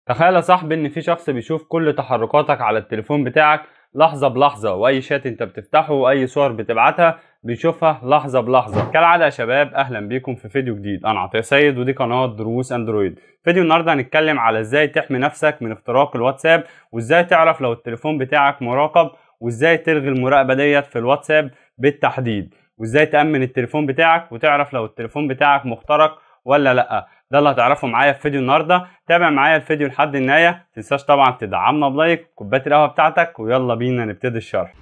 تخيل يا صاحبي ان في شخص بيشوف كل تحركاتك على التليفون بتاعك لحظة بلحظة واي شات انت بتفتحه واي صور بتبعتها بيشوفها لحظة بلحظة كالعادة يا شباب اهلا بيكم في فيديو جديد انا عطية سيد ودي قناة دروس اندرويد فيديو النهاردة هنتكلم على ازاي تحمي نفسك من اختراق الواتساب وازاي تعرف لو التليفون بتاعك مراقب وازاي تلغي المراقبة ديت في الواتساب بالتحديد وازاي تأمن التليفون بتاعك وتعرف لو التليفون بتاعك مخترق ولا لا ده اللي هتعرفه معايا في فيديو النهارده تابع معايا الفيديو لحد النهايه متنساش طبعا تدعمنا بلايك كوبايه القهوه بتاعتك ويلا بينا نبتدي الشرح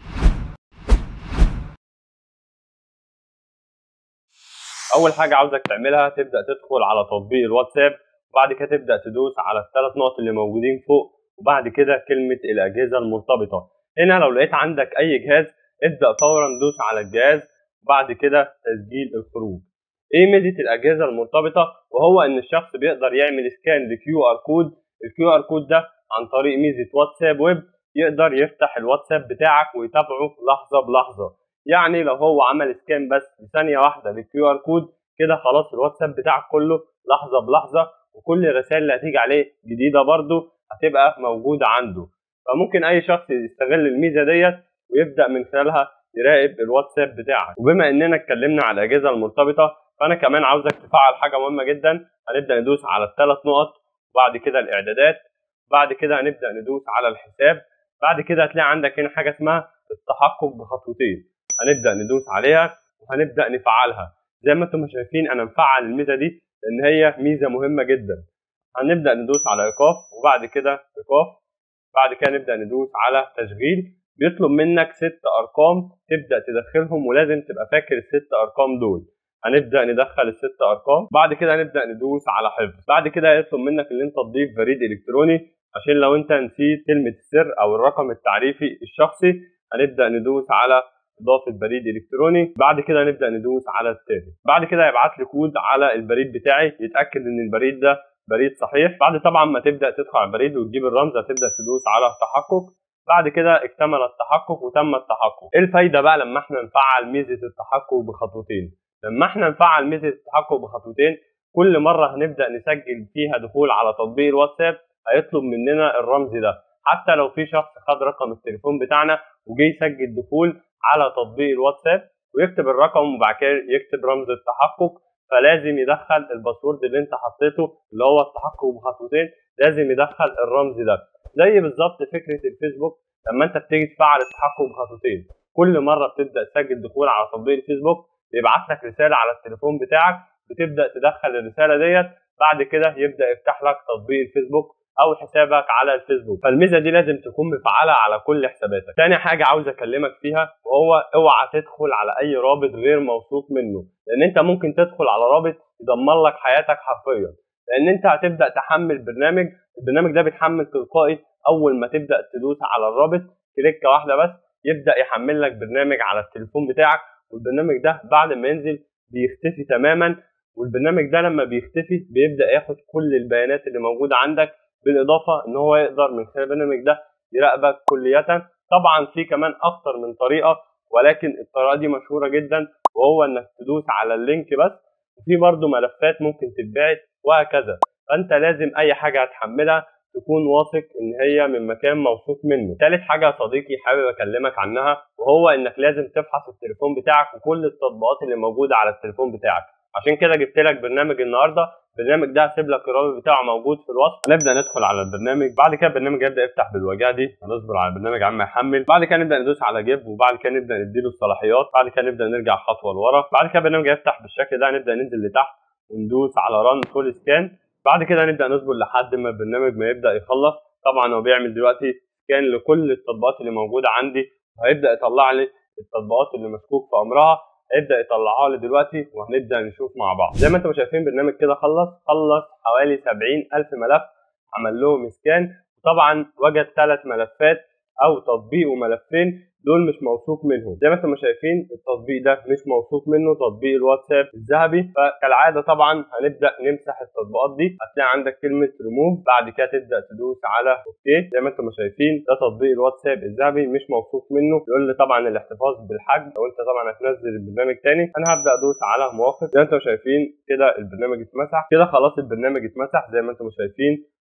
اول حاجه عاوزك تعملها تبدا تدخل على تطبيق الواتساب وبعد كده تبدا تدوس على الثلاث نقط اللي موجودين فوق وبعد كده كلمه الاجهزه المرتبطه هنا لو لقيت عندك اي جهاز ابدا فورا دوس على الجهاز وبعد كده تسجيل الخروج ايه ميزه الاجهزه المرتبطه وهو ان الشخص بيقدر يعمل سكان لكيو ار كود الكيو ار كود ده عن طريق ميزه واتساب ويب يقدر يفتح الواتساب بتاعك ويتابعه لحظه بلحظه يعني لو هو عمل سكان بس لثانيه واحده للكيو ار كود كده خلاص الواتساب بتاعك كله لحظه بلحظه وكل الرسائل اللي هتيجي عليه جديده برده هتبقى موجوده عنده فممكن اي شخص يستغل الميزه ديت ويبدا من خلالها يراقب الواتساب بتاعك وبما اننا اتكلمنا على الاجهزه المرتبطه فانا كمان عاوزك تفعل حاجه مهمه جدا هنبدا ندوس على الثلاث نقط وبعد كده الاعدادات بعد كده هنبدا ندوس على الحساب بعد كده هتلاقي عندك هنا حاجه اسمها التحقق بخطوتين هنبدا ندوس عليها وهنبدا نفعلها زي ما انتم شايفين انا مفعل الميزه دي لان هي ميزه مهمه جدا هنبدا ندوس على ايقاف وبعد كده ايقاف بعد كده نبدا ندوس على تشغيل بيطلب منك ست ارقام تبدا تدخلهم ولازم تبقى فاكر الست ارقام دول هنبدا ندخل الست ارقام بعد كده هنبدا ندوس على حفظ بعد كده هيطلب منك ان انت تضيف بريد الكتروني عشان لو انت نسيت كلمه السر او الرقم التعريفي الشخصي هنبدا ندوس على اضافه بريد الكتروني بعد كده هنبدا ندوس على التالي بعد كده هيبعت لي كود على البريد بتاعي يتاكد ان البريد ده بريد صحيح بعد طبعا ما تبدا تدخل على البريد وتجيب الرمز هتبدا تدوس على تحقق بعد كده اكتمل التحقق وتم التحقق ايه الفايده بقى لما احنا نفعل ميزه التحقق بخطوتين لما احنا نفعل ميزه التحقق بخطوتين كل مره هنبدا نسجل فيها دخول على تطبيق الواتساب هيطلب مننا الرمز ده حتى لو في شخص خد رقم التليفون بتاعنا وجي يسجل دخول على تطبيق الواتساب ويكتب الرقم وبعد كده يكتب رمز التحقق فلازم يدخل الباسورد اللي انت حطيته اللي هو التحقق بخطوتين لازم يدخل الرمز ده زي بالظبط فكره الفيسبوك لما انت بتيجي تفعل التحقق بخطوتين كل مره بتبدا تسجل دخول على تطبيق الفيسبوك بيبعت لك رساله على التليفون بتاعك بتبدا تدخل الرساله ديت بعد كده يبدا يفتح لك تطبيق الفيسبوك او حسابك على الفيسبوك فالميزه دي لازم تكون مفعله على كل حساباتك تاني حاجه عاوز اكلمك فيها وهو اوعى تدخل على اي رابط غير موثوق منه لان انت ممكن تدخل على رابط يدمر لك حياتك حرفيا لان انت هتبدا تحمل برنامج البرنامج ده بيتحمل تلقائي اول ما تبدا تدوس على الرابط كليكه واحده بس يبدا يحمل لك برنامج على التليفون بتاعك والبرنامج ده بعد ما ينزل بيختفي تماما والبرنامج ده لما بيختفي بيبدا ياخد كل البيانات اللي موجوده عندك بالاضافه ان هو يقدر من خلال البرنامج ده يراقبك كليا طبعا في كمان اكتر من طريقه ولكن الطريقه دي مشهوره جدا وهو انك تدوس على اللينك بس وفي برضه ملفات ممكن تتبعت وهكذا فانت لازم اي حاجه هتحملها تكون واثق ان هي من مكان موثوق منه ثالث حاجه يا صديقي حابب اكلمك عنها وهو انك لازم تفحص التليفون بتاعك وكل التطبيقات اللي موجوده على التليفون بتاعك عشان كده جبت لك برنامج النهارده البرنامج ده هسيب لك الرابط بتاعه موجود في الوصف هنبدا ندخل على البرنامج بعد كده البرنامج يبدا يفتح بالواجهه دي هنصبر على البرنامج عما يحمل بعد كده نبدا ندوس على جيب وبعد كده نبدا نديله الصلاحيات بعد كده نبدا نرجع خطوه لورا بعد كده البرنامج يفتح بالشكل ده نبدا ننزل لتحت وندوس على ران فول سكان بعد كده نبدا نصبر لحد ما البرنامج ما يبدا يخلص طبعا هو بيعمل دلوقتي سكان لكل التطبيقات اللي موجوده عندي وهيبدا يطلع لي التطبيقات اللي مشكوك في امرها هيبدا يطلعها لي دلوقتي وهنبدا نشوف مع بعض زي ما انتم شايفين برنامج كده خلص خلص حوالي 70000 ملف عمل لهم سكان وطبعا وجد ثلاث ملفات او تطبيق وملفين دول مش موثوق منهم زي ما انتم شايفين التطبيق ده مش موثوق منه تطبيق الواتساب الذهبي فكالعاده طبعا هنبدا نمسح التطبيقات دي هتلاقي عندك كلمه ريموف بعد كده تبدا تدوس على اوكي زي ما انتم شايفين ده تطبيق الواتساب الذهبي مش موثوق منه يقول لي طبعا الاحتفاظ بالحجم لو انت طبعا هتنزل البرنامج تاني انا هبدا ادوس على موافق زي ما انتم شايفين كده البرنامج اتمسح كده خلاص البرنامج اتمسح زي ما انتم شايفين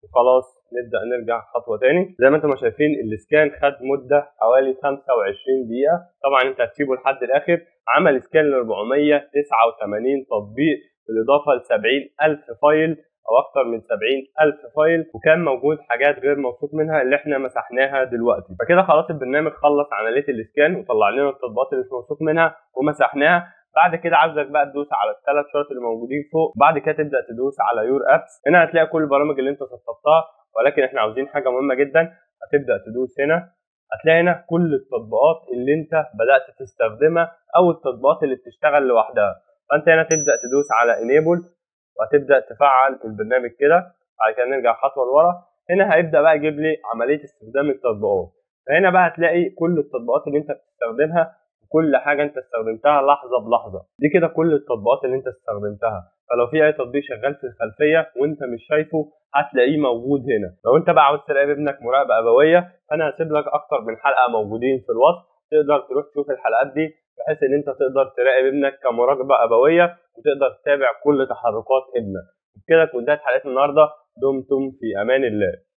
وخلاص نبدا نرجع خطوه تاني زي ما انتم شايفين الاسكان خد مده حوالي 25 دقيقه طبعا انت هتسيبه لحد الاخر عمل اسكان ل 489 تطبيق بالاضافه ل 70000 فايل او اكتر من 70000 فايل وكان موجود حاجات غير موثوق منها اللي احنا مسحناها دلوقتي فكده خلاص البرنامج خلص عمليه الاسكان وطلع لنا التطبيقات اللي مش موثوق منها ومسحناها بعد كده عاوزك بقى تدوس على الثلاث شرط اللي موجودين فوق بعد كده تبدا تدوس على يور ابس هنا هتلاقي كل البرامج اللي انت سطبتها ولكن احنا عاوزين حاجه مهمه جدا هتبدا تدوس هنا هتلاقي هنا كل التطبيقات اللي انت بدات تستخدمها او التطبيقات اللي بتشتغل لوحدها فانت هنا تبدا تدوس على انيبل وهتبدا تفعل البرنامج كده بعد كده نرجع خطوه لورا هنا هيبدا بقى يجيب لي عمليه استخدام التطبيقات فهنا بقى هتلاقي كل التطبيقات اللي انت بتستخدمها وكل حاجه انت استخدمتها لحظه بلحظه دي كده كل التطبيقات اللي انت استخدمتها فلو في اي تطبيق شغال في الخلفيه وانت مش شايفه هتلاقيه موجود هنا لو انت بقى عاوز تراقب ابنك مراقبه ابويه فانا هسيب لك اكتر من حلقه موجودين في الوصف تقدر تروح تشوف الحلقات دي بحيث ان انت تقدر تراقب ابنك كمراقبه ابويه وتقدر تتابع كل تحركات ابنك بكده كنت حلقتنا النهارده دمتم في امان الله